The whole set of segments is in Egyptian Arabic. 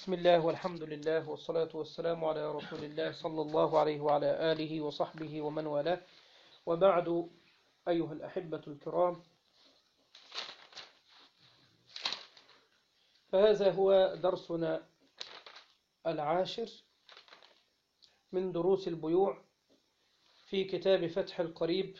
بسم الله والحمد لله والصلاة والسلام على رسول الله صلى الله عليه وعلى آله وصحبه ومن والاه وبعد أيها الأحبة الكرام فهذا هو درسنا العاشر من دروس البيوع في كتاب فتح القريب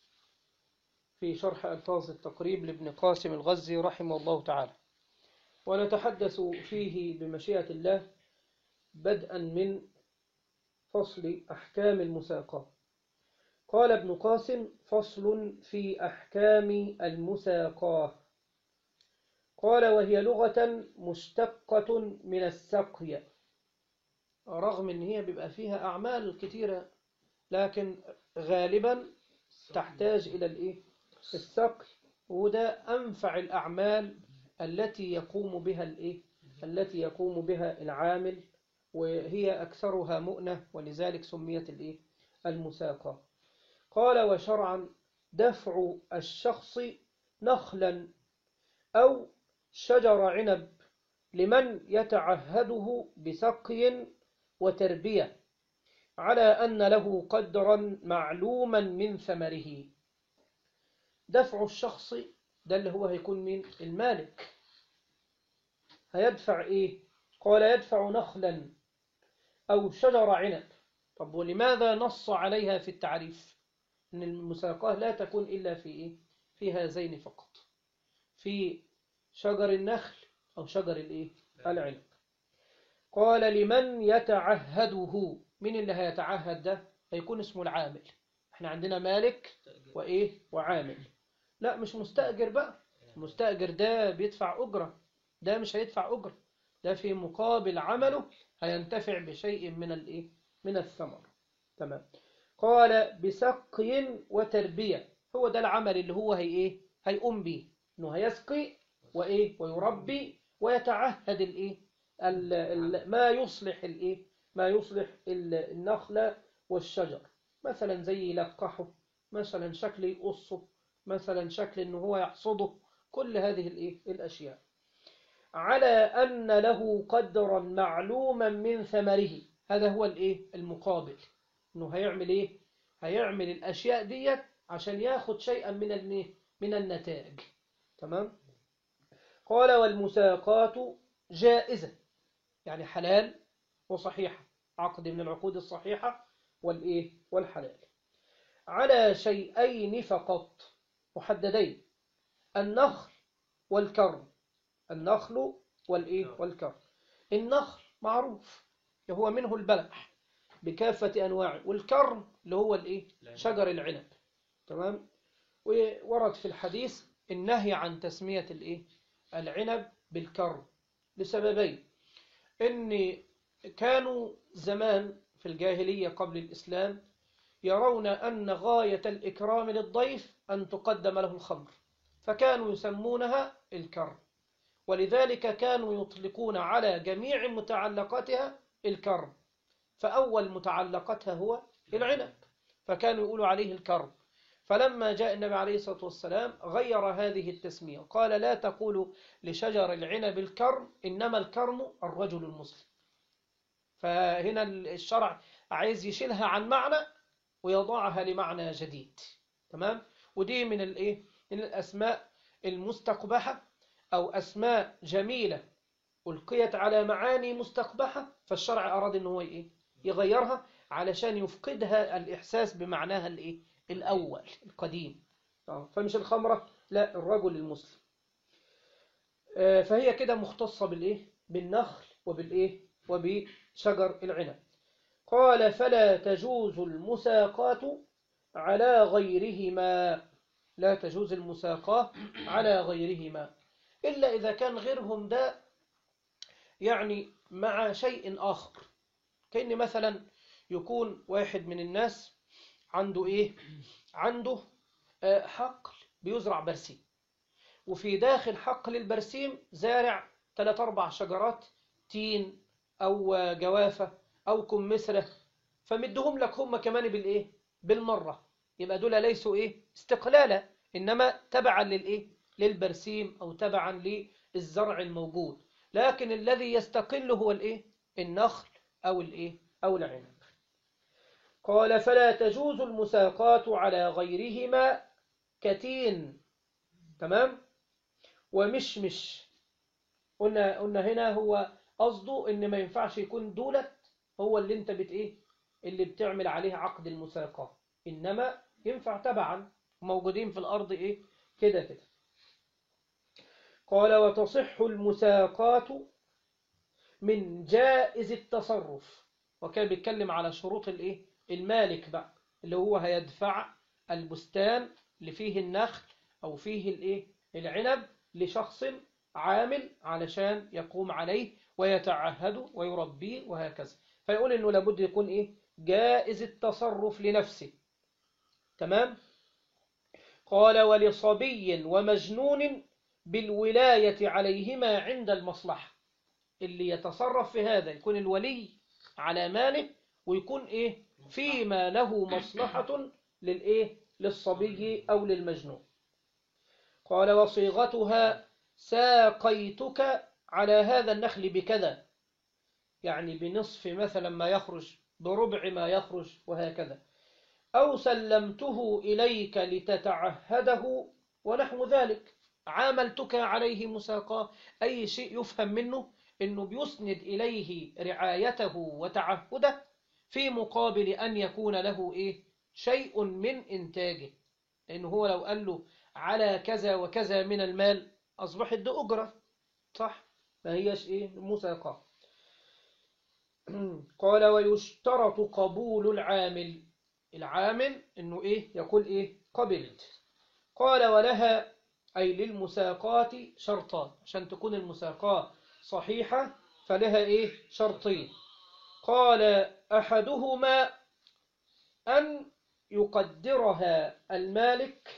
في شرح ألفاظ التقريب لابن قاسم الغزي رحمه الله تعالى ونتحدث فيه بمشيئة الله بدءا من فصل أحكام المساقات قال ابن قاسم فصل في أحكام المساقات قال وهي لغة مشتقة من السقي رغم ان هي بيبقى فيها أعمال كتيرة لكن غالبا تحتاج إلى الإيه؟ السقي وده أنفع الأعمال التي يقوم بها الإيه؟ التي يقوم بها العامل وهي أكثرها مؤنة ولذلك سميت الإيه؟ المساقة قال وشرعا دفع الشخص نخلا أو شجر عنب لمن يتعهده بسقي وتربية على أن له قدرا معلوما من ثمره دفع الشخص ده اللي هو هيكون مين المالك هيدفع ايه قال يدفع نخلا او شجر عنب طب ولماذا نص عليها في التعريف ان المساقاه لا تكون الا في ايه في هذين فقط في شجر النخل او شجر الايه العنب قال لمن يتعهده مين اللي هيتعهد ده هيكون اسمه العامل احنا عندنا مالك وايه وعامل لا مش مستأجر بقى المستأجر ده بيدفع أجرة ده مش هيدفع أجرة ده في مقابل عمله هينتفع بشيء من الايه من الثمر تمام قال بسقي وتربية هو ده العمل اللي هو هي ايه هيقوم به انه هيسقي وايه ويربي ويتعهد الايه ال ال ما يصلح الايه ما يصلح النخل والشجر مثلا زي يلقحه مثلا شكل يقصه مثلا شكل ان هو يحصده كل هذه الايه الاشياء على ان له قدرا معلوما من ثمره هذا هو الايه المقابل انه هيعمل ايه هيعمل الاشياء ديت عشان ياخد شيئا من الايه من النتائج تمام قال والمساقات جائزة يعني حلال وصحيحة عقد من العقود الصحيحة والايه والحلال على شيئين فقط محددين النخل والكرم النخل والإيه والكرم النخل معروف هو منه البلح بكافة أنواعه والكرم اللي هو الإيه شجر العنب تمام وورد في الحديث النهي عن تسمية الإيه العنب بالكرم لسببين إن كانوا زمان في الجاهلية قبل الإسلام يرون أن غاية الإكرام للضيف أن تقدم له الخمر فكانوا يسمونها الكرم ولذلك كانوا يطلقون على جميع متعلقاتها الكرم فأول متعلقتها هو العنب فكانوا يقولوا عليه الكرم فلما جاء النبي عليه الصلاة والسلام غير هذه التسمية قال لا تقولوا لشجر العنب الكرم إنما الكرم الرجل المسلم فهنا الشرع عايز يشيلها عن معنى ويضعها لمعنى جديد تمام ودي من الايه من الاسماء المستقبحه او اسماء جميله القيت على معاني مستقبحه فالشرع اراد ان هو ايه يغيرها علشان يفقدها الاحساس بمعناها الايه الاول القديم فمش الخمره لا الرجل المسلم فهي كده مختصه بالايه بالنخل وبالايه وبشجر العنب قال فلا تجوز المساقات على غيرهما لا تجوز المساقاة على غيرهما إلا إذا كان غيرهم ده يعني مع شيء آخر كأن مثلا يكون واحد من الناس عنده إيه عنده حقل بيزرع برسيم وفي داخل حقل البرسيم زارع ثلاث أربع شجرات تين أو جوافة أو كمثرة فمدهم لك هم كمان بالإيه بالمرة يبقى دول ليسوا إيه استقلالا إنما تبعا للإيه للبرسيم أو تبعا للزرع الموجود لكن الذي يستقل هو الايه النخل او الايه او العنب قال فلا تجوز المساقات على غيرهما كتين تمام ومشمش قلنا قلنا هنا هو قصده ان ما ينفعش يكون دولت هو اللي انت بت ايه اللي بتعمل عليه عقد المساقاه انما ينفع تبعا موجودين في الارض ايه كده كده قال وتصح المساقات من جائز التصرف وكان بيتكلم على شروط الايه المالك بقى اللي هو هيدفع البستان اللي فيه النخل او فيه الايه العنب لشخص عامل علشان يقوم عليه ويتعهد ويربيه وهكذا فيقول انه لابد يكون ايه جائز التصرف لنفسه تمام قال ولصبي ومجنون بالولاية عليهما عند المصلحة اللي يتصرف في هذا يكون الولي على ماله ويكون ايه فيما له مصلحة للايه للصبي او للمجنون قال وصيغتها ساقيتك على هذا النخل بكذا يعني بنصف مثلا ما يخرج بربع ما يخرج وهكذا أو سلمته إليك لتتعهده ونحو ذلك عاملتك عليه مساقاه أي شيء يفهم منه أنه بيسند إليه رعايته وتعهده في مقابل أن يكون له إيه شيء من إنتاجه لأنه هو لو قال له على كذا وكذا من المال أصبحت دي أجرة صح ما هيش إيه مساقاه قال ويشترط قبول العامل العامل انه ايه يقول ايه قبلت قال ولها اي للمساقات شرطان عشان تكون المساقات صحيحة فلها ايه شرطين قال احدهما ان يقدرها المالك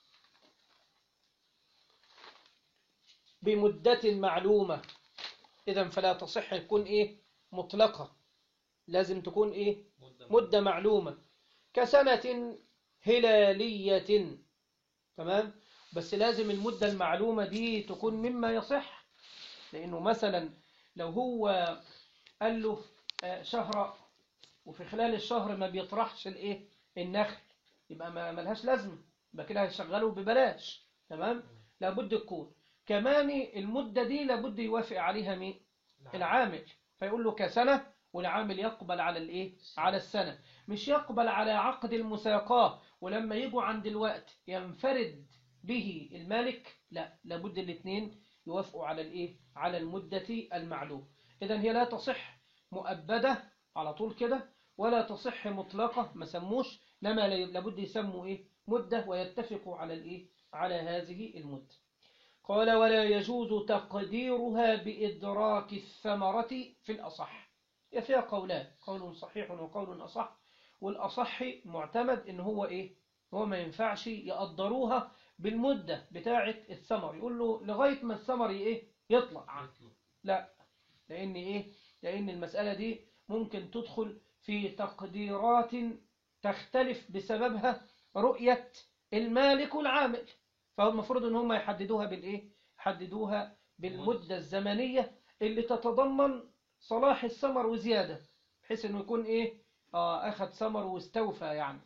بمدة معلومة اذا فلا تصح يكون ايه مطلقة لازم تكون ايه مدة معلومة كسنة هلالية تمام بس لازم المدة المعلومة دي تكون مما يصح لأنه مثلا لو هو قال له شهر وفي خلال الشهر ما بيطرحش الايه النخل يبقى ما ملهاش لازمة يبقى كده هيشغله ببلاش تمام لابد تكون كمان المدة دي لابد يوافق عليها مين العامل فيقول له كسنة والعامل يقبل على الايه على السنة مش يقبل على عقد المساقاه ولما يجوا عند الوقت ينفرد به المالك لا لابد الاثنين يوافقوا على الايه على المدة المعلومة اذا هي لا تصح مؤبدة على طول كده ولا تصح مطلقة ما سموش لما لابد يسموا ايه مدة ويتفقوا على الايه على هذه المدة قال ولا يجوز تقديرها بإدراك الثمرة في الأصح هي فيها قولان قول صحيح وقول أصح والأصح معتمد إن هو إيه هو ما ينفعش يقدروها بالمدة بتاعة الثمر يقول له لغاية ما الثمر إيه يطلع لا لأن إيه لأن المسألة دي ممكن تدخل في تقديرات تختلف بسببها رؤية المالك والعامل فهو المفروض ان هم يحددوها بالايه يحددوها بالمدة الزمنية اللي تتضمن صلاح الثمر وزيادة بحيث انه يكون ايه آه اخذ ثمر واستوفى يعني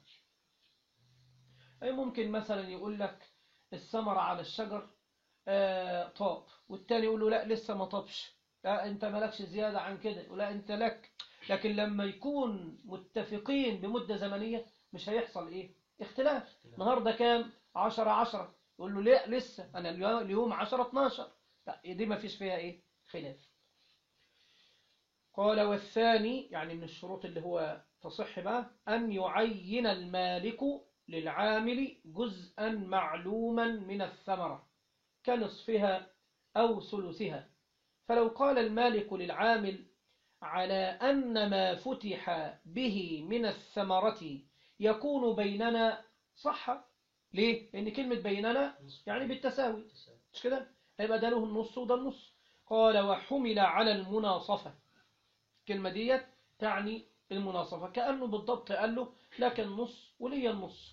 اي ممكن مثلا يقول لك الثمر على الشجر آه طاب والتاني يقول له لا لسه ما طابش لا انت مالكش زيادة عن كده ولا انت لك لكن لما يكون متفقين بمدة زمنية مش هيحصل ايه اختلاف النهاردة كام عشرة عشرة يقول له لا لسه أنا اليوم 10 12 لا دي ما فيش فيها إيه خلاف قال والثاني يعني من الشروط اللي هو تصح بقى أن يعين المالك للعامل جزءا معلوما من الثمرة كنصفها أو ثلثها فلو قال المالك للعامل على أن ما فتح به من الثمرة يكون بيننا صح ليه؟ لأن كلمة بيننا يعني بالتساوي مش كده؟ هيبقى ده له النص وده النص قال وحمل على المناصفة الكلمة ديت تعني المناصفة كأنه بالضبط قال له لك النص ولي النص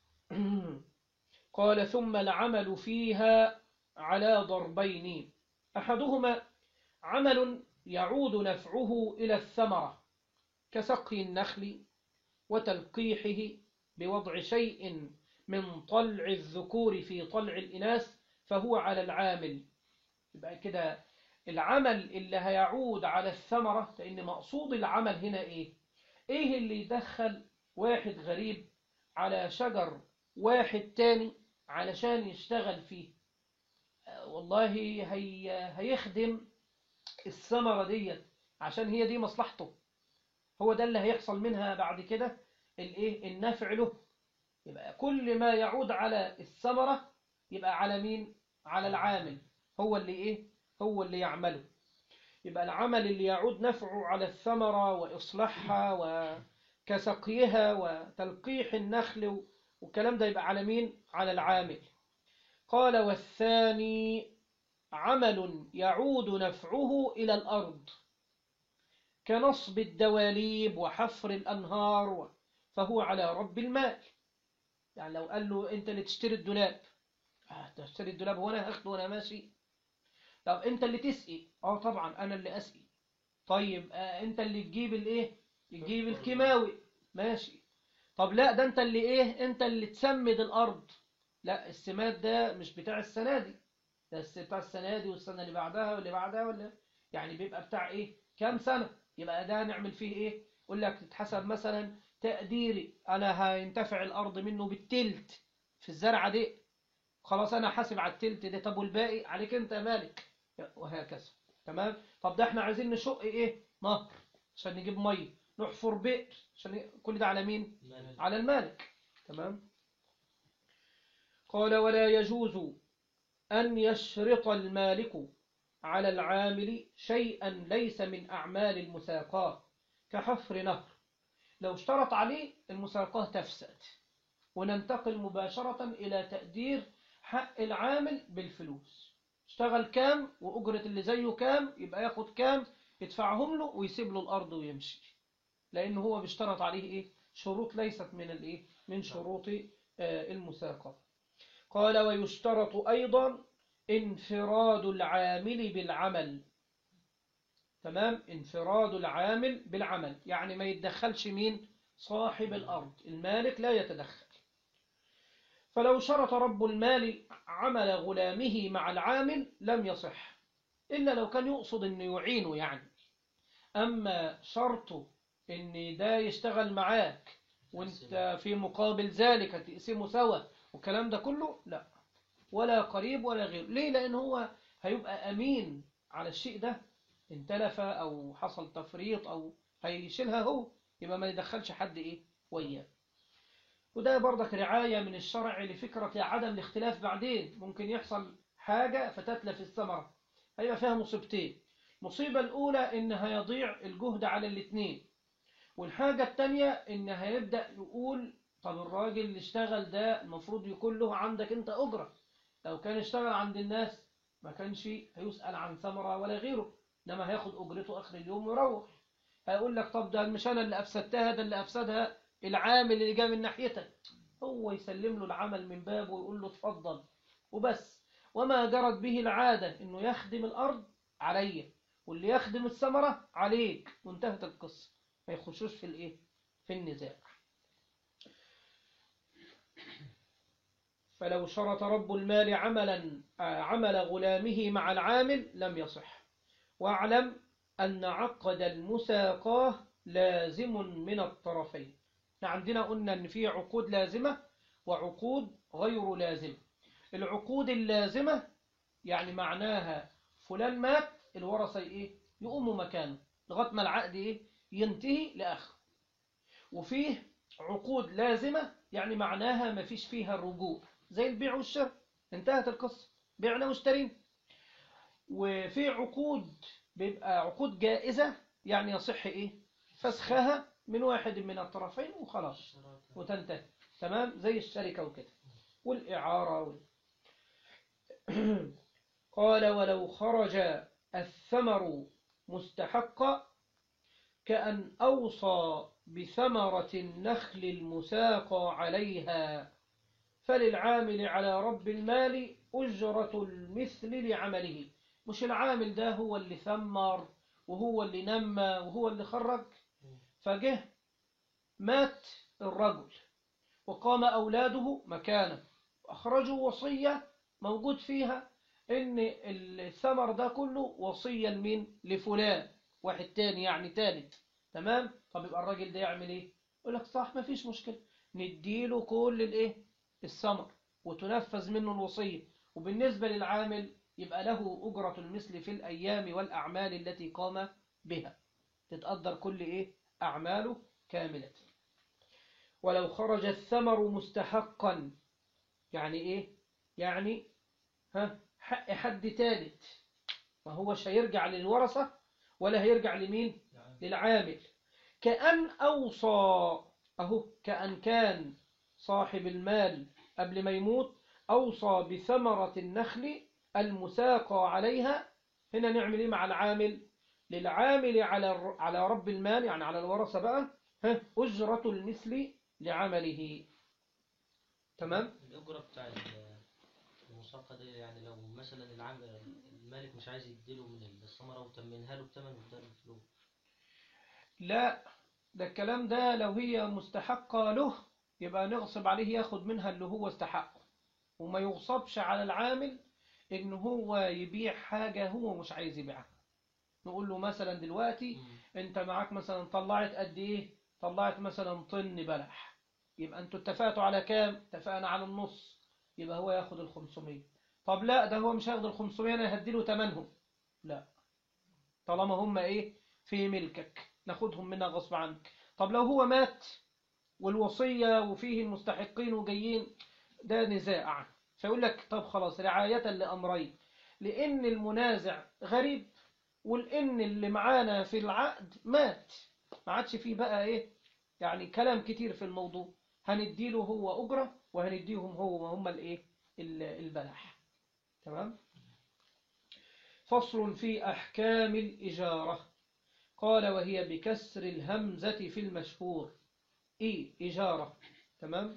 قال ثم العمل فيها على ضربين أحدهما عمل يعود نفعه إلى الثمرة كسقي النخل وتلقيحه بوضع شيء من طلع الذكور في طلع الإناث فهو على العامل يبقى كده العمل اللي هيعود على الثمرة لأن مقصود العمل هنا إيه إيه اللي يدخل واحد غريب على شجر واحد تاني علشان يشتغل فيه والله هي هيخدم الثمرة ديت عشان هي دي مصلحته هو ده اللي هيحصل منها بعد كده الايه النفع له يبقى كل ما يعود على الثمرة يبقى على مين على العامل هو اللي ايه هو اللي يعمله يبقى العمل اللي يعود نفعه على الثمرة وإصلاحها وكسقيها وتلقيح النخل والكلام ده يبقى على مين على العامل قال والثاني عمل يعود نفعه إلى الأرض كنصب الدواليب وحفر الأنهار فهو على رب المال يعني لو قال له أنت اللي تشتري الدولاب آه تشتري الدولاب وأنا هاخده وأنا ماشي طب أنت اللي تسقي أه طبعا أنا اللي أسقي طيب آه أنت اللي تجيب الإيه تجيب الكيماوي ماشي طب لا ده أنت اللي إيه أنت اللي تسمد الأرض لا السماد ده مش بتاع السنة دي ده بتاع السنة دي والسنة اللي بعدها واللي بعدها ولا يعني بيبقى بتاع إيه كام سنة يبقى ده نعمل فيه إيه يقول لك تتحسب مثلا تقديري أنا هينتفع الأرض منه بالتلت في الزرعة دي خلاص أنا حاسب على التلت ده طب والباقي عليك أنت مالك وهكذا تمام طب ده احنا عايزين نشق إيه نهر عشان نجيب مية نحفر بئر عشان كل ده على مين على المالك تمام قال ولا يجوز أن يشرط المالك على العامل شيئا ليس من أعمال المساقاة كحفر نهر لو اشترط عليه المساقاة تفسد وننتقل مباشرة إلى تقدير حق العامل بالفلوس اشتغل كام وأجرة اللي زيه كام يبقى ياخد كام يدفعهم له ويسيب له الأرض ويمشي لأنه هو بيشترط عليه إيه شروط ليست من الإيه من شروط المساقاة قال ويشترط أيضا انفراد العامل بالعمل تمام انفراد العامل بالعمل يعني ما يتدخلش مين صاحب الأرض المالك لا يتدخل فلو شرط رب المال عمل غلامه مع العامل لم يصح إلا لو كان يقصد أنه يعينه يعني أما شرطه أن ده يشتغل معاك وانت في مقابل ذلك تقسمه سوا والكلام ده كله لا ولا قريب ولا غير ليه لأن هو هيبقى أمين على الشيء ده ان تلف أو حصل تفريط أو هيشيلها هو يبقى ما يدخلش حد إيه وياه وده برضك رعاية من الشرع لفكرة عدم الاختلاف بعدين ممكن يحصل حاجة فتتلف الثمرة هيبقى فيها مصيبتين المصيبة الأولى إن هيضيع الجهد على الاثنين والحاجة التانية إن هيبدأ يقول طب الراجل اللي اشتغل ده المفروض يكون له عندك انت أجرة لو كان اشتغل عند الناس ما كانش هيسأل عن ثمرة ولا غيره انما هياخد أجرته آخر اليوم ويروح هيقول لك طب ده مش أنا اللي أفسدتها ده اللي أفسدها العامل اللي جاء من ناحيتك هو يسلم له العمل من بابه ويقول له اتفضل وبس وما جرت به العادة انه يخدم الأرض عليا واللي يخدم الثمرة عليك وانتهت القصة ما يخشوش في الايه في النزاع فلو شرط رب المال عملا عمل غلامه مع العامل لم يصح واعلم أن عقد المساقاه لازم من الطرفين عندنا قلنا أن في عقود لازمة وعقود غير لازمة العقود اللازمة يعني معناها فلان مات الورثة إيه يقوموا مكانه لغاية ما العقد إيه ينتهي لآخر وفيه عقود لازمة يعني معناها ما فيش فيها الرجوع زي البيع والشراء انتهت القصة بيعنا واشترينا وفي عقود بيبقى عقود جائزة يعني يصح إيه فسخها من واحد من الطرفين وخلاص وتنتهي تمام زي الشركة وكده والإعارة وال... قال ولو خرج الثمر مستحقا كأن أوصى بثمرة النخل المساقى عليها فللعامل على رب المال أجرة المثل لعمله مش العامل ده هو اللي ثمر وهو اللي نمى وهو اللي خرج فجه مات الرجل وقام أولاده مكانه أخرجوا وصية موجود فيها إن الثمر ده كله وصية لمين لفلان واحد تاني يعني تالت تمام طب يبقى الراجل ده يعمل ايه يقول لك صح ما فيش مشكلة نديله كل الايه الثمر وتنفذ منه الوصية وبالنسبة للعامل يبقى له أجرة المثل في الأيام والأعمال التي قام بها تتقدر كل إيه أعماله كاملة ولو خرج الثمر مستحقا يعني إيه يعني ها حق حد ثالث ما هوش هيرجع للورثة ولا هيرجع لمين للعامل كأن أوصى أهو كأن كان صاحب المال قبل ما يموت أوصى بثمرة النخل المساقى عليها هنا نعمل إيه مع العامل للعامل على على رب المال يعني على الورثة بقى ها أجرة المثل لعمله تمام الأجرة بتاع المساقة دي يعني لو مثلا العامل المالك مش عايز يديله من الثمرة وتمنها له بتمن وده الفلوس لا ده الكلام ده لو هي مستحقة له يبقى نغصب عليه ياخد منها اللي هو استحقه وما يغصبش على العامل ان هو يبيع حاجة هو مش عايز يبيعها نقول له مثلا دلوقتي انت معاك مثلا طلعت قد ايه طلعت مثلا طن بلح يبقى انتوا اتفقتوا على كام اتفقنا على النص يبقى هو ياخد ال 500 طب لا ده هو مش هياخد ال 500 انا هديله ثمنهم لا طالما هم ايه في ملكك ناخدهم منها غصب عنك طب لو هو مات والوصية وفيه المستحقين وجايين ده نزاع فيقول لك طب خلاص رعاية لأمرين لأن المنازع غريب ولأن اللي معانا في العقد مات ما عادش فيه بقى إيه يعني كلام كتير في الموضوع هنديله هو أجرة وهنديهم هو هم الإيه البلح تمام فصل في أحكام الإجارة قال وهي بكسر الهمزة في المشهور إيه إجارة تمام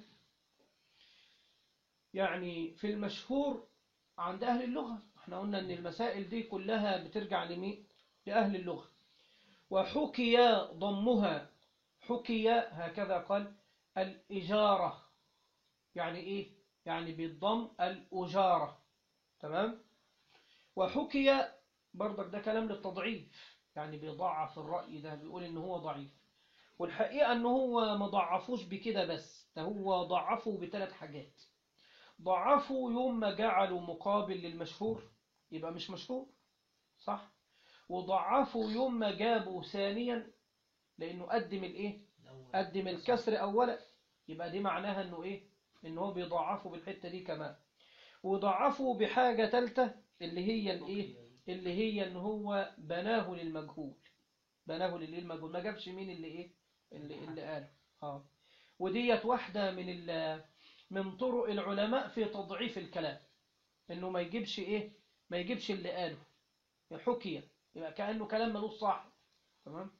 يعني في المشهور عند أهل اللغة احنا قلنا أن المسائل دي كلها بترجع لمين لأهل اللغة وحكي ضمها حكي هكذا قال الإجارة يعني إيه يعني بالضم الأجارة تمام وحكي برضك ده كلام للتضعيف يعني بيضعف الرأي ده بيقول إن هو ضعيف والحقيقة إن هو ما ضعفوش بكده بس ده هو ضعفه بثلاث حاجات ضعفوا يوم ما جعلوا مقابل للمشهور يبقى مش مشهور صح وضعفوا يوم ما جابوا ثانيا لأنه قدم الإيه قدم الكسر أولا يبقى دي معناها إنه إيه إنه هو بيضعفوا بالحتة دي كمان وضعفوا بحاجة ثالثة اللي هي الإيه اللي هي إن هو بناه للمجهول بناه للمجهول ما جابش مين اللي إيه اللي, اللي قاله اه وديت واحدة من من طرق العلماء في تضعيف الكلام إنه ما يجيبش إيه ما يجيبش اللي قاله حكي يبقى كأنه كلام ملوش صاحب تمام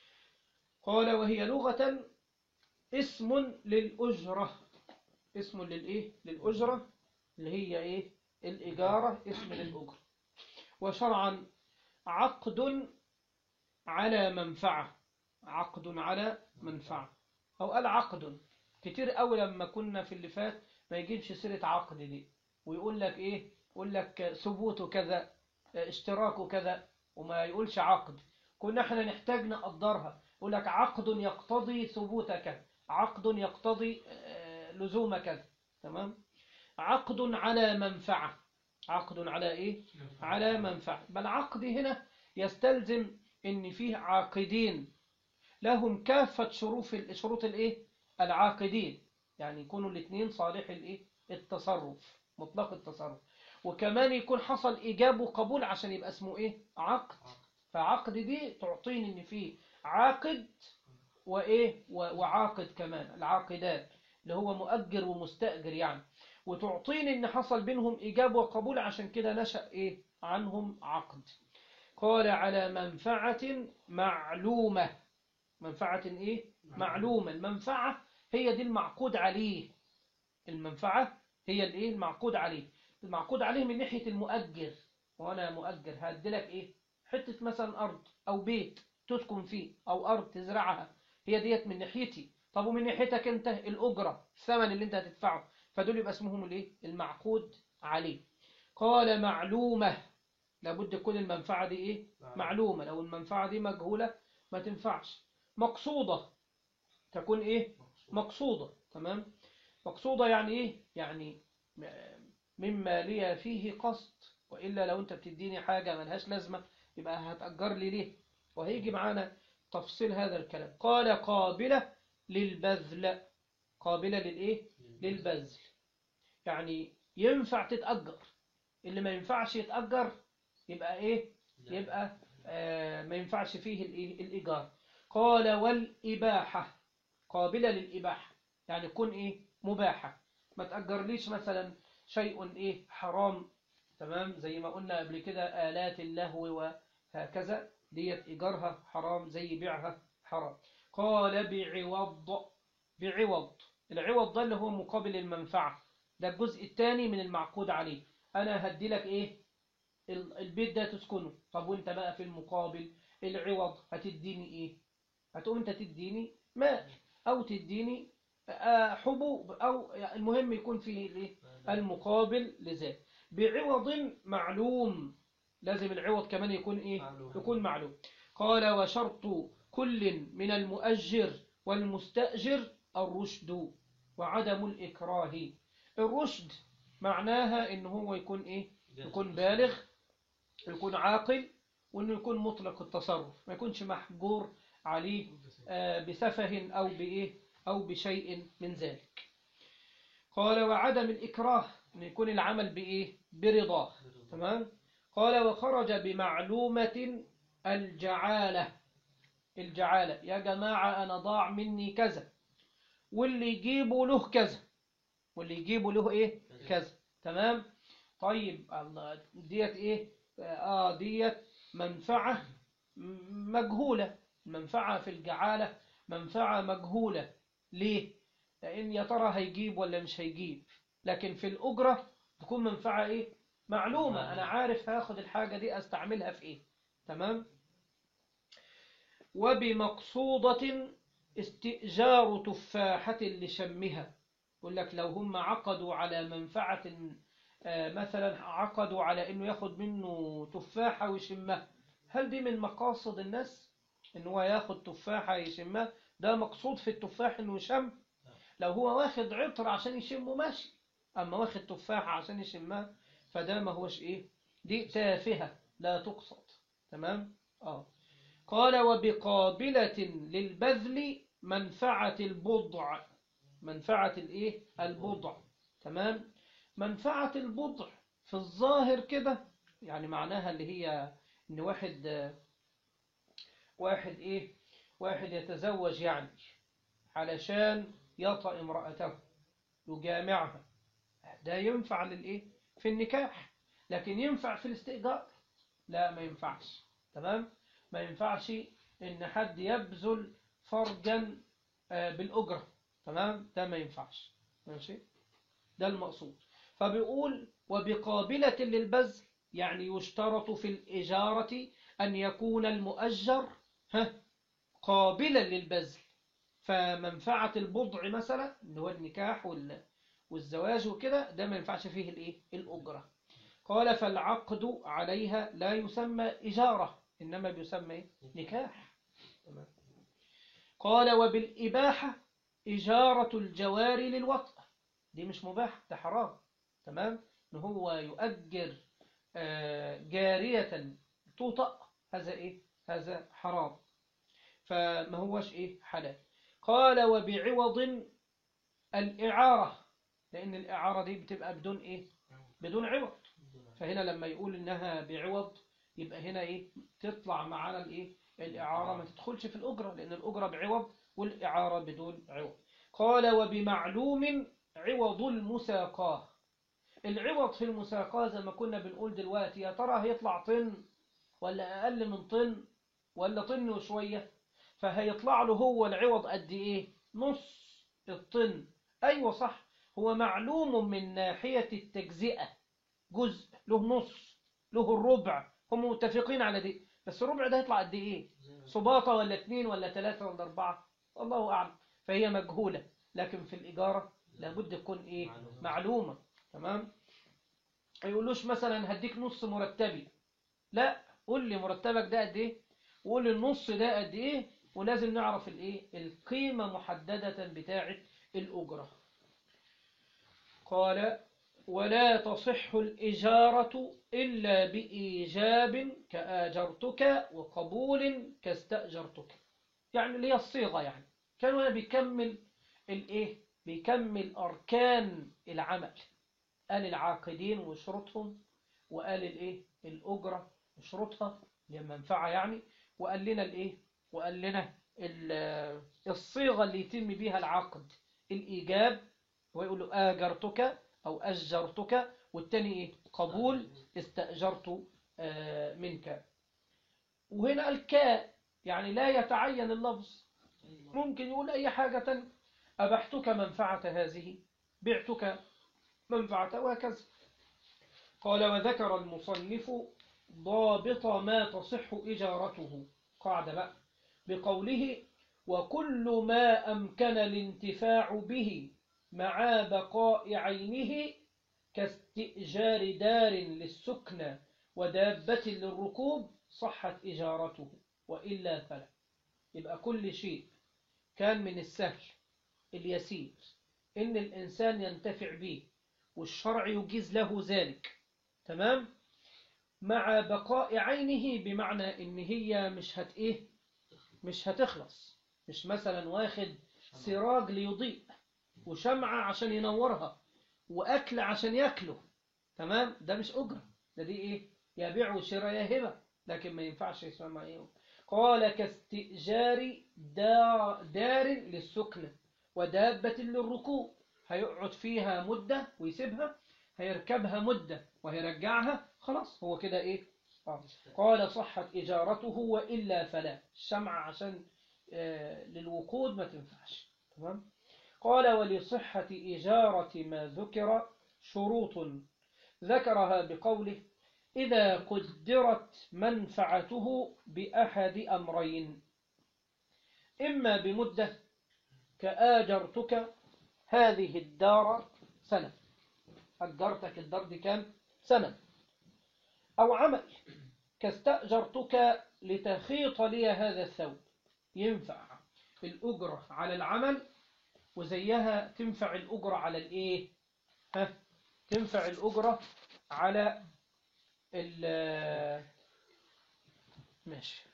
قال وهي لغة اسم للأجرة اسم للإيه للأجرة اللي هي إيه الإجارة اسم للأجرة وشرعا عقد على منفعة عقد على منفعة أو قال عقد كتير قوي لما كنا في اللي فات ما يجيبش سيرة عقد دي ويقول لك إيه يقول لك ثبوت كذا اشتراك كذا وما يقولش عقد كنا احنا نحتاج نقدرها يقول لك عقد يقتضي ثبوت كذا عقد يقتضي لزوم كذا تمام عقد على منفعة عقد على ايه على منفعة بل عقد هنا يستلزم ان فيه عاقدين لهم كافة شروط شروط الايه العاقدين يعني يكونوا الاثنين صالح الايه التصرف مطلق التصرف وكمان يكون حصل إيجاب وقبول عشان يبقى اسمه إيه عقد فعقد دي تعطيني إن فيه عاقد وإيه وعاقد كمان العاقدات اللي هو مؤجر ومستأجر يعني وتعطيني إن حصل بينهم إيجاب وقبول عشان كده نشأ إيه عنهم عقد قال على منفعة معلومة منفعة إيه معلومة المنفعة هي دي المعقود عليه المنفعة هي الإيه المعقود عليه المعقود عليه من ناحية المؤجر وانا مؤجر هديلك ايه حتة مثلا ارض او بيت تسكن فيه او ارض تزرعها هي ديت من ناحيتي طب ومن ناحيتك انت الاجرة الثمن اللي انت هتدفعه فدول يبقى اسمهم الايه المعقود عليه قال معلومة لابد تكون المنفعة دي ايه معلومة لو المنفعة دي مجهولة ما تنفعش مقصودة تكون ايه مقصودة تمام مقصودة يعني ايه يعني م- مما لي فيه قصد وإلا لو انت بتديني حاجة ملهاش لازمة يبقى هتأجر لي ليه وهيجي معانا تفصيل هذا الكلام قال قابلة للبذل قابلة للإيه للبذل يعني ينفع تتأجر اللي ما ينفعش يتأجر يبقى إيه يبقى آه ما ينفعش فيه الإيه؟ الإيجار قال والإباحة قابلة للإباحة يعني تكون إيه مباحة ما تأجرليش مثلا شيء إيه حرام تمام زي ما قلنا قبل كده آلات اللهو وهكذا ديت إيجارها حرام زي بيعها حرام قال بعوض بعوض العوض ده اللي هو مقابل المنفعة ده الجزء الثاني من المعقود عليه أنا هدي لك إيه ال- البيت ده تسكنه طب وانت بقى في المقابل العوض هتديني إيه هتقوم انت تديني ماء أو تديني آه، حبوب أو يعني المهم يكون فيه الإيه المقابل لذلك بعوض معلوم لازم العوض كمان يكون إيه معلوم. يكون معلوم قال وشرط كل من المؤجر والمستأجر الرشد وعدم الإكراه الرشد معناها إن هو يكون إيه يكون بالغ يكون عاقل وإنه يكون مطلق التصرف ما يكونش محجور عليه آه، بسفه أو بإيه أو بشيء من ذلك قال وعدم الإكراه أن يكون العمل بإيه برضاه تمام قال وخرج بمعلومة الجعالة الجعالة يا جماعة أنا ضاع مني كذا واللي يجيبوا له كذا واللي يجيبوا له إيه كذا تمام طيب الله ديت إيه آه ديت منفعة م- مجهولة المنفعة في الجعالة منفعة مجهولة ليه لأن يا ترى هيجيب ولا مش هيجيب لكن في الأجرة تكون منفعة إيه معلومة أنا عارف هاخد الحاجة دي أستعملها في إيه تمام وبمقصودة استئجار تفاحة لشمها يقول لك لو هم عقدوا على منفعة آه، مثلا عقدوا على انه ياخد منه تفاحة ويشمها هل دي من مقاصد الناس ان هو ياخد تفاحة يشمها ده مقصود في التفاح انه يشم لو هو واخد عطر عشان يشمه ماشي اما واخد تفاحة عشان يشمها فده ما هوش ايه دي تافهة لا تقصد تمام اه قال وبقابلة للبذل منفعة البضع منفعة الايه البضع تمام منفعة البضع في الظاهر كده يعني معناها اللي هي ان واحد آه، واحد ايه واحد يتزوج يعني علشان يطأ امرأته يجامعها ده ينفع للايه في النكاح لكن ينفع في الاستئجار لا ما ينفعش تمام ما ينفعش ان حد يبذل فرجا آه، بالأجرة تمام ده ما ينفعش ماشي ده المقصود فبيقول وبقابلة للبذل يعني يشترط في الإجارة أن يكون المؤجر ها قابلا للبذل فمنفعة البضع مثلا اللي هو النكاح وال- والزواج وكده ده ما ينفعش فيه الإيه؟ الأجرة قال فالعقد عليها لا يسمى إجارة إنما بيسمى إيه؟ نكاح تمام. قال وبالإباحة إجارة الجواري للوطء دي مش مباح ده حرام تمام إن هو يؤجر آه، جارية توطأ هذا إيه هذا حرام فما هوش إيه حلال قال وبعوض الإعارة لأن الإعارة دي بتبقى بدون إيه بدون عوض فهنا لما يقول إنها بعوض يبقى هنا إيه تطلع معانا الإيه الإعارة ما تدخلش في الأجرة لأن الأجرة بعوض والإعارة بدون عوض قال وبمعلوم عوض المساقاه العوض في المساقاه زي ما كنا بنقول دلوقتي يا ترى هيطلع طن ولا أقل من طن ولا طن وشوية فهيطلع له هو العوض قد إيه نص الطن أيوة صح هو معلوم من ناحية التجزئة جزء له نص له الربع هم متفقين على دي بس الربع ده يطلع قد ايه زي- سباطة ولا اثنين ولا ثلاثة ولا أربعة الله أعلم فهي مجهولة لكن في الإجارة لابد تكون إيه معلومة. معلومة تمام ما يقولوش مثلا هديك نص مرتبي لا قول لي مرتبك ده قد إيه وقول لي النص ده قد إيه ولازم نعرف الإيه القيمة محددة بتاعة الأجرة قال ولا تصح الإجارة إلا بإيجاب كآجرتك وقبول كاستأجرتك يعني اللي هي الصيغة يعني كان هنا بيكمل الإيه بيكمل أركان العمل قال العاقدين وشروطهم وقال الإيه الأجرة وشروطها اللي هي المنفعة يعني وقال لنا الإيه وقال لنا ال- الصيغة اللي يتم بيها العقد الإيجاب ويقول له آجرتك أو أجرتك والتاني إيه قبول استأجرت آه، منك وهنا الكاء يعني لا يتعين اللفظ ممكن يقول أي حاجة تانية أبحتك منفعة هذه بعتك منفعة وهكذا قال وذكر المصنف ضابط ما تصح إجارته قاعدة بقى بقوله وكل ما أمكن الانتفاع به مع بقاء عينه كاستئجار دار للسكنى ودابة للركوب صحت إجارته وإلا فلا يبقى كل شيء كان من السهل اليسير إن الإنسان ينتفع به والشرع يجيز له ذلك تمام مع بقاء عينه بمعنى إن هي مش هت إيه مش هتخلص مش مثلا واخد سراج ليضيء وشمعة عشان ينورها وأكل عشان يأكله تمام ده مش أجرة ده دي إيه يبيع وشراء يا هبة لكن ما ينفعش يسمى إيه قال كاستئجار دار, دار للسكنة ودابة للركوب هيقعد فيها مدة ويسيبها هيركبها مدة وهيرجعها خلاص هو كده إيه آه. قال صحت إجارته وإلا فلا الشمعة عشان آه للوقود ما تنفعش تمام قال ولصحة إجارة ما ذكر شروط ذكرها بقوله إذا قدرت منفعته بأحد أمرين إما بمدة كآجرتك هذه الدار سنة أجرتك الدار دي كام سنة أو عمل كاستأجرتك لتخيط لي هذا الثوب ينفع الأجرة على العمل وزيها تنفع الأجرة على الإيه ها تنفع الأجرة على ال ماشي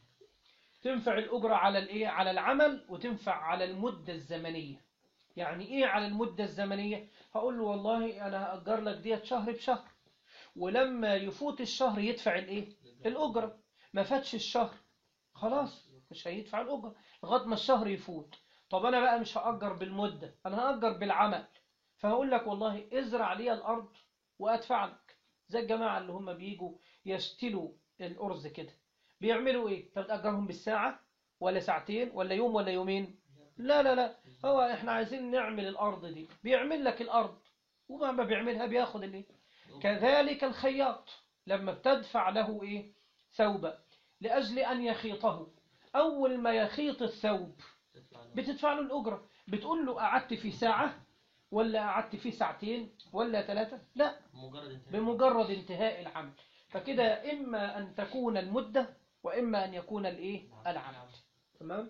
تنفع الأجرة على الإيه على العمل وتنفع على المدة الزمنية يعني إيه على المدة الزمنية هقول له والله أنا هأجر لك ديت شهر بشهر ولما يفوت الشهر يدفع الإيه الأجرة ما فاتش الشهر خلاص مش هيدفع الأجرة لغاية ما الشهر يفوت طب أنا بقى مش هأجر بالمدة أنا هأجر بالعمل فهقول لك والله ازرع لي الأرض وأدفع لك زي الجماعة اللي هم بيجوا يشتلوا الأرز كده بيعملوا إيه؟ طب تأجرهم بالساعة ولا ساعتين ولا يوم ولا يومين لا لا لا هو إحنا عايزين نعمل الأرض دي بيعمل لك الأرض وما بيعملها بياخد الإيه كذلك الخياط لما بتدفع له إيه ثوبا لأجل أن يخيطه أول ما يخيط الثوب بتدفع له الأجرة بتقول له قعدت في ساعة ولا قعدت فيه ساعتين ولا ثلاثة لا مجرد انتهاء بمجرد انتهاء العمل فكده إما أن تكون المدة وإما أن يكون الإيه العمل تمام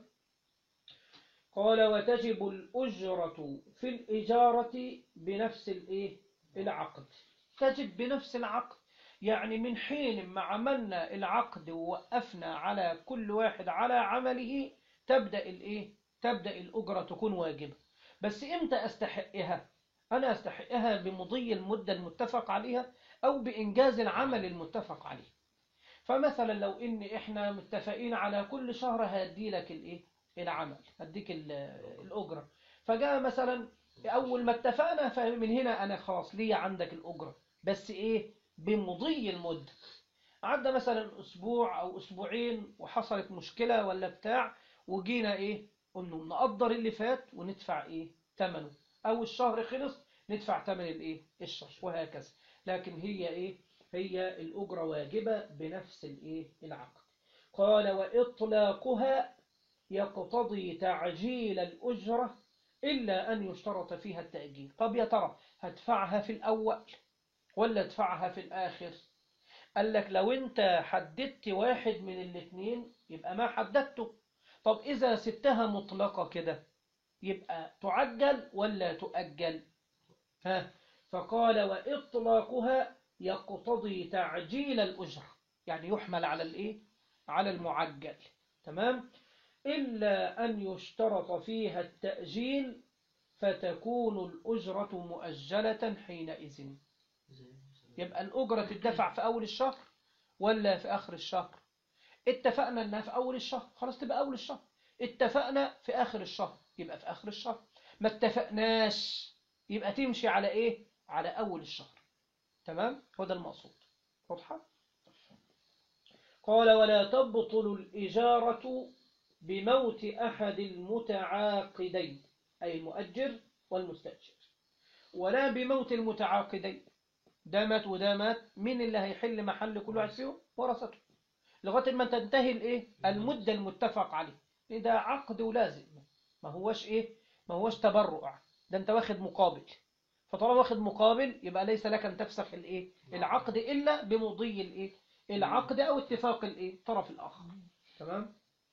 قال وتجب الأجرة في الإجارة بنفس الإيه العقد تجب بنفس العقد يعني من حين ما عملنا العقد ووقفنا على كل واحد على عمله تبدأ الإيه تبدأ الأجرة تكون واجبة بس إمتى أستحقها أنا أستحقها بمضي المدة المتفق عليها أو بإنجاز العمل المتفق عليه فمثلا لو إن إحنا متفقين على كل شهر هدي لك الإيه العمل هديك ال- الأجرة فجاء مثلا أول ما اتفقنا فمن هنا أنا خلاص ليا عندك الأجرة بس إيه بمضي المدة عدى مثلا أسبوع أو أسبوعين وحصلت مشكلة ولا بتاع وجينا إيه قلنا نقدر اللي فات وندفع إيه ثمنه أو الشهر خلص ندفع ثمن الإيه الشهر وهكذا لكن هي إيه هي الأجرة واجبة بنفس الإيه العقد قال وإطلاقها يقتضي تعجيل الأجرة إلا أن يشترط فيها التأجيل طب يا ترى هدفعها في الأول ولا ادفعها في الآخر قال لك لو أنت حددت واحد من الاثنين يبقى ما حددته طب إذا سبتها مطلقة كده يبقى تعجل ولا تؤجل ها فقال وإطلاقها يقتضي تعجيل الأجرة يعني يحمل على الإيه على المعجل تمام إلا أن يشترط فيها التأجيل فتكون الأجرة مؤجلة حينئذ زي مثلا يبقى الأجرة تدفع في أول الشهر ولا في آخر الشهر اتفقنا أنها في أول الشهر خلاص تبقى أول الشهر اتفقنا في آخر الشهر يبقى في آخر الشهر ما اتفقناش يبقى تمشي على إيه على أول الشهر تمام هو ده المقصود واضحة قال ولا تبطل الإجارة بموت أحد المتعاقدين أي المؤجر والمستأجر ولا بموت المتعاقدين ده مات وده مات مين اللي هيحل محل كل واحد فيهم ورثته لغايه ما تنتهي الايه المده المتفق عليه إيه ده عقد ولازم ما هوش ايه ما هوش تبرع ده انت واخد مقابل فطالما واخد مقابل يبقى ليس لك ان تفسخ الايه العقد الا بمضي الايه العقد او اتفاق الايه الطرف الاخر تمام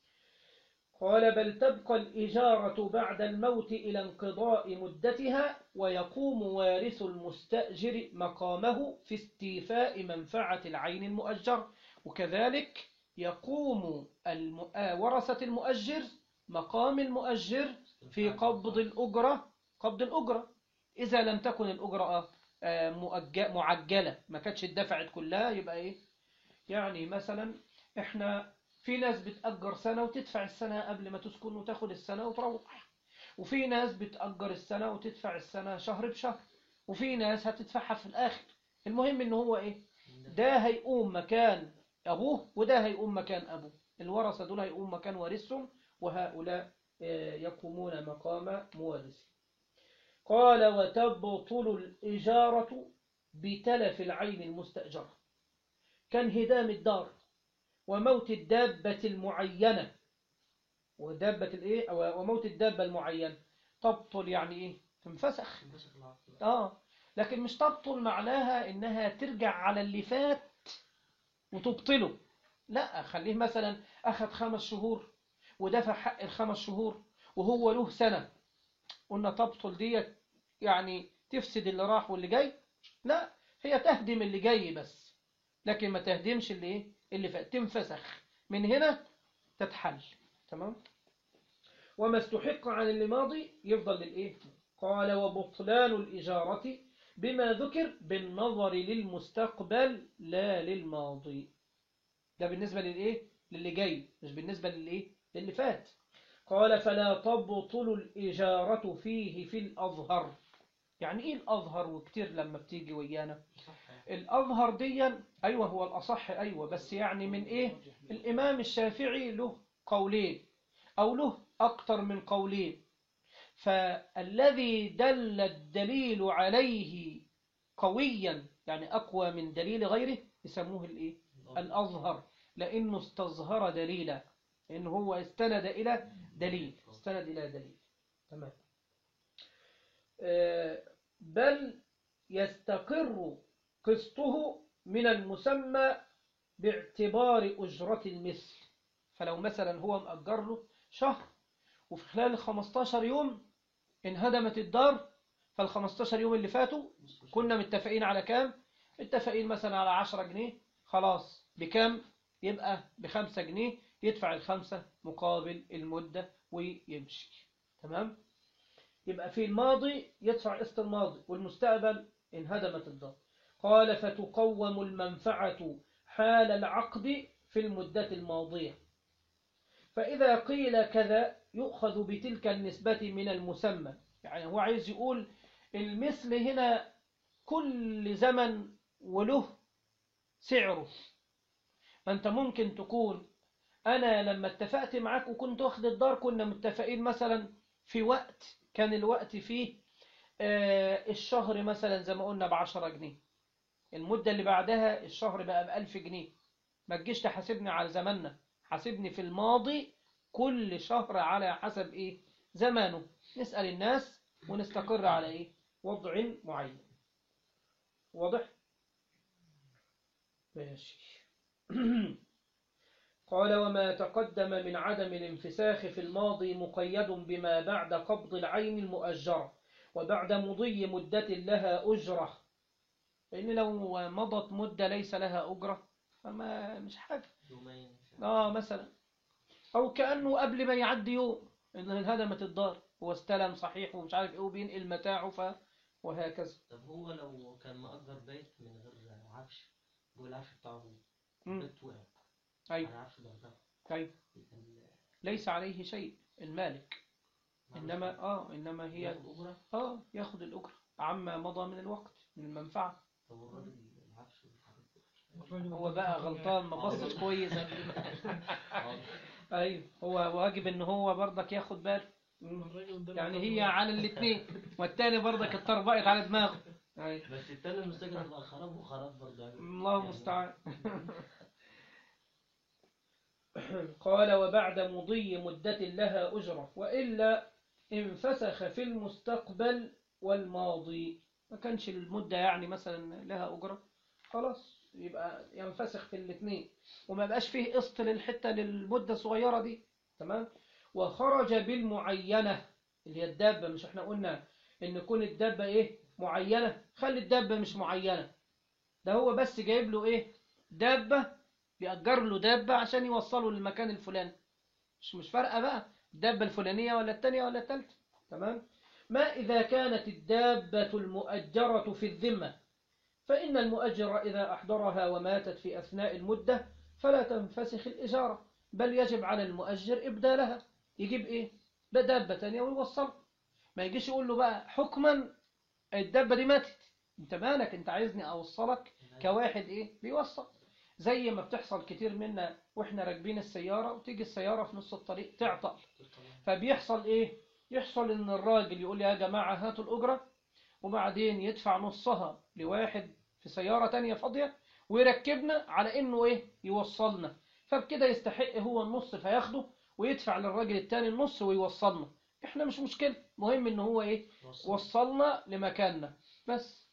قال بل تبقى الإجارة بعد الموت إلى انقضاء مدتها ويقوم وارث المستأجر مقامه في استيفاء منفعة العين المؤجر وكذلك يقوم الم... آه، ورثة المؤجر مقام المؤجر في قبض الأجرة قبض الأجرة إذا لم تكن الأجرة آه، مؤج- معجلة ما كانتش اتدفعت كلها يبقى إيه يعني مثلا إحنا في ناس بتأجر سنة وتدفع السنة قبل ما تسكن وتاخد السنة وتروح وفي ناس بتأجر السنة وتدفع السنة شهر بشهر وفي ناس هتدفعها في الآخر المهم إن هو إيه ده هيقوم مكان أبوه وده هيقوم مكان أبوه الورثة دول هيقوم مكان وارثهم وهؤلاء آه، يقومون مقام موارث قال وتبطل الإجارة بتلف العين المستأجرة كانهدام الدار وموت الدابة المعينة ودابة الايه أو- وموت الدابة المعينة تبطل يعني ايه تنفسخ ينفسخ العقد اه لكن مش تبطل معناها انها ترجع على اللي فات وتبطله لا خليه مثلا اخذ خمس شهور ودفع حق الخمس شهور وهو له سنة قلنا تبطل ديت يعني تفسد اللي راح واللي جاي لا هي تهدم اللي جاي بس لكن ما تهدمش اللي ايه اللي فات تنفسخ من هنا تتحل تمام وما استحق عن اللي ماضي يفضل للايه قال وبطلان الإجارة بما ذكر بالنظر للمستقبل لا للماضي ده بالنسبة للإيه؟ للي جاي مش بالنسبة للإيه؟ للي فات قال فلا تبطل الإجارة فيه في الأظهر يعني إيه الأظهر وكتير لما بتيجي ويانا صح يعني. الأظهر ديا أيوة هو الأصح أيوة بس يعني من إيه الإمام الشافعي له قولين أو له أكتر من قولين فالذي دل الدليل عليه قويا يعني أقوى من دليل غيره يسموه الإيه الأظهر لأنه استظهر دليلا لأنه هو استند إلى دليل استند إلى دليل تمام آه، بل يستقر قسطه من المسمى باعتبار أجرة المثل فلو مثلا هو مأجر له شهر وفي خلال 15 يوم انهدمت الدار فال 15 يوم اللي فاتوا كنا متفقين على كام متفقين مثلا على 10 جنيه خلاص بكام يبقى بخمسة جنيه يدفع الخمسة مقابل المدة ويمشي تمام يبقى في الماضي يدفع قسط الماضي والمستقبل انهدمت الدار قال فتقوم المنفعة حال العقد في المدة الماضية فإذا قيل كذا يؤخذ بتلك النسبة من المسمى يعني هو عايز يقول المثل هنا كل زمن وله سعره فأنت ممكن تكون أنا لما اتفقت معاك وكنت واخد الدار كنا متفقين مثلا في وقت كان الوقت فيه آه، الشهر مثلا زي ما قلنا بعشرة جنيه المدة اللي بعدها الشهر بقى بألف جنيه ما تجيش تحاسبني على زماننا حاسبني في الماضي كل شهر على حسب إيه زمانه نسأل الناس ونستقر على إيه وضع معين واضح ماشي قال وما تقدم من عدم الانفساخ في الماضي مقيد بما بعد قبض العين المؤجرة وبعد مضي مدة لها أجرة لأن لو مضت مدة ليس لها أجرة فما مش حاجة يومين آه مثلا أو كأنه قبل ما يعدي يوم إن هدمت الدار هو استلم صحيح ومش عارف إيه وبينقل متاعه ف وهكذا طب هو لو كان مأجر بيت من غير عفش والعفش بتاعه مم. البيت وقع أيوه على عفش الأرض أيوه ليس عليه شيء المالك إنما آه إنما هي أجرة آه ياخد الأجرة عما مضى من الوقت من المنفعة طب الراجل العفش والحاجات دي. هو بقى غلطان ما بصش كويس قبل ما- آه. ايوه هو واجب ان هو برضك ياخد باله يعني هي على الاثنين والتاني برضك اتطربقت على دماغه أيوة. بس التاني المستجد تبقى خراب وخراب برضه يعني. الله يعني المستعان قال وبعد مضي مدة لها أجرة وإلا انفسخ في المستقبل والماضي ما كانش المدة يعني مثلا لها أجرة خلاص يبقى ينفسخ في الاثنين وما بقاش فيه قسط للحتة للمدة الصغيرة دي تمام وخرج بالمعينة اللي هي الدابة مش احنا قلنا ان كون الدابة ايه معينة خلي الدابة مش معينة ده هو بس جايب له ايه دابة بيأجر له دابة عشان يوصله للمكان الفلاني مش مش فارقة بقى الدابة الفلانية ولا التانية ولا التالتة تمام ما إذا كانت الدابة المؤجرة في الذمة فإن المؤجر إذا أحضرها وماتت في أثناء المدة فلا تنفسخ الإجارة بل يجب على المؤجر إبدالها يجيب إيه بدابة تانية ويوصل ما يجيش يقول له بقى حكما الدابة دي ماتت انت مالك انت عايزني أوصلك كواحد إيه بيوصل زي ما بتحصل كتير منا واحنا راكبين السيارة وتيجي السيارة في نص الطريق تعطل فبيحصل ايه يحصل ان الراجل يقول يا جماعة هاتوا الأجرة وبعدين يدفع نصها لواحد في سيارة تانية فاضية ويركبنا على انه ايه يوصلنا فبكده يستحق هو النص فياخده ويدفع للراجل التاني النص ويوصلنا احنا مش مشكلة مهم ان هو ايه وصل. وصلنا لمكاننا بس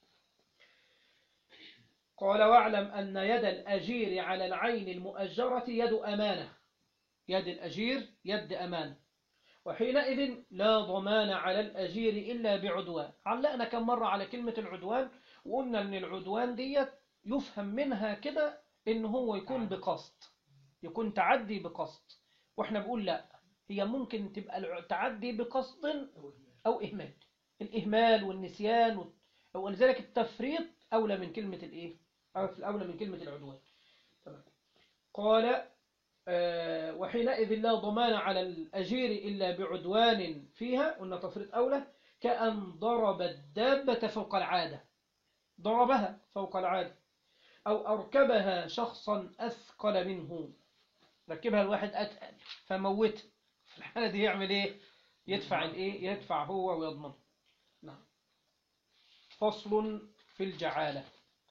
قال واعلم أن يد الأجير على العين المؤجرة يد أمانة يد الأجير يد أمانة وحينئذ لا ضمان على الأجير إلا بعدوان علقنا كم مرة على كلمة العدوان وقلنا أن العدوان ديت يفهم منها كده إن هو يكون بقصد يكون تعدي بقصد وإحنا بقول لا هي ممكن تبقى التعدي بقصد أو إهمال الإهمال والنسيان وال- ولذلك التفريط أولى من كلمة الإيه؟ أو- أولى من كلمة العدوان تمام. قال آه، وحينئذ لا ضمان على الأجير إلا بعدوان فيها قلنا تفريط أولى كأن ضرب الدابة فوق العادة ضربها فوق العادة أو أركبها شخصا أثقل منه ركبها الواحد أتقل فموته في الحالة دي يعمل إيه يدفع الإيه يدفع هو ويضمن نعم فصل في الجعالة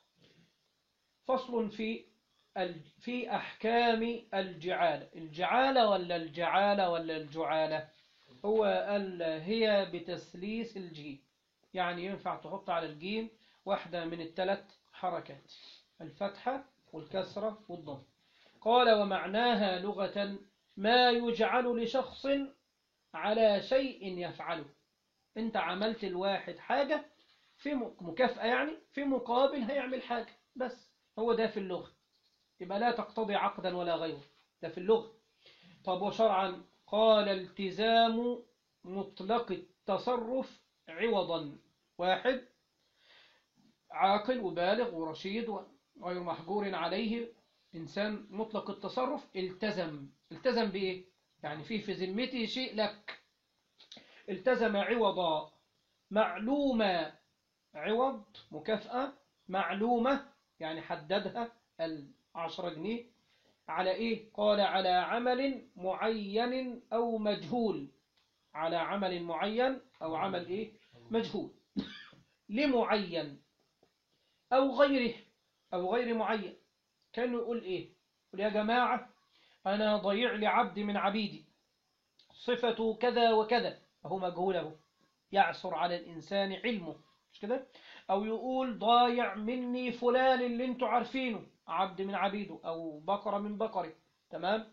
فصل في ال- في أحكام الجعالة الجعالة ولا الجعالة ولا الجعالة هو ال- هي بتثليث الجيم يعني ينفع تحط على الجيم واحدة من الثلاث حركات الفتحة والكسرة والضم قال ومعناها لغة ما يجعل لشخص على شيء يفعله انت عملت الواحد حاجة في م- مكافأة يعني في مقابل هيعمل حاجة بس هو ده في اللغة يبقى لا تقتضي عقدا ولا غيره ده في اللغة طب وشرعا قال التزام مطلق التصرف عوضا واحد عاقل وبالغ ورشيد وغير محجور عليه إنسان مطلق التصرف التزم التزم بإيه؟ يعني فيه في ذمته شيء لك التزم عوضا معلومة عوض مكافأة معلومة يعني حددها العشرة جنيه على إيه؟ قال على عمل معين أو مجهول على عمل معين أو عمل إيه؟ مجهول لمعين أو غيره أو غير معين كانه يقول إيه يقول يا جماعة أنا ضيع لي عبد من عبيدي صفته كذا وكذا وهو مجهوله يعثر على الإنسان علمه مش كده أو يقول ضايع مني فلان اللي انتوا عارفينه عبد من عبيده أو بقرة من بقره تمام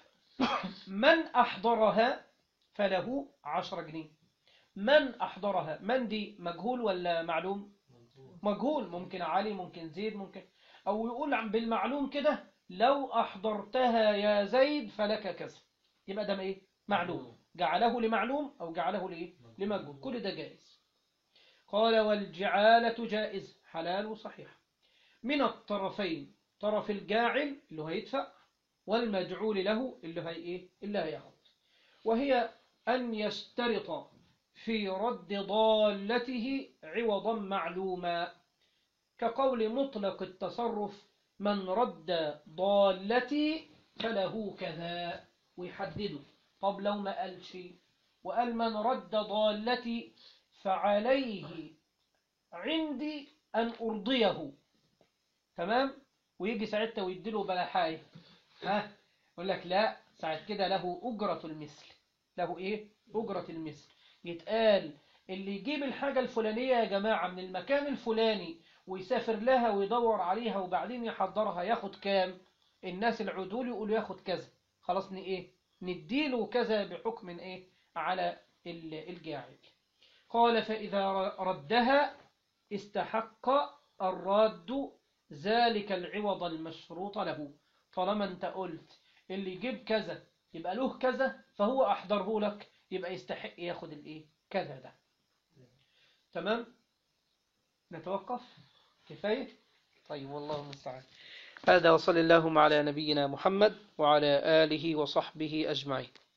من أحضرها فله عشر جنيه من أحضرها من دي مجهول ولا معلوم مجهول ممكن علي ممكن زيد ممكن أو يقول عن بالمعلوم كده لو أحضرتها يا زيد فلك كذا يبقى ده إيه معلوم جعله لمعلوم أو جعله لإيه لمجهول كل ده جائز قال والجعالة جائز حلال وصحيح من الطرفين طرف الجاعل اللي هو هيدفع والمجعول له اللي هي إيه اللي هياخد وهي أن يشترط في رد ضالته عوضا معلوما كقول مطلق التصرف من رد ضالتي فله كذا ويحدده طب لو ما قال شيء وقال من رد ضالتي فعليه عندي أن أرضيه تمام ويجي ساعتها ويديله بلحاية ها يقول لك لا ساعة كده له أجرة المثل له إيه أجرة المثل يتقال اللي يجيب الحاجة الفلانية يا جماعة من المكان الفلاني ويسافر لها ويدور عليها وبعدين يحضرها ياخد كام الناس العدول يقولوا ياخد كذا خلاص ن ايه نديله كذا بحكم ايه على الجاعل قال فإذا ردها استحق الراد ذلك العوض المشروط له طالما انت قلت اللي يجيب كذا يبقى له كذا فهو أحضره لك يبقى يستحق ياخد الايه كذا ده تمام نتوقف كفاية طيب والله المستعان هذا وصل اللهم على نبينا محمد وعلى آله وصحبه أجمعين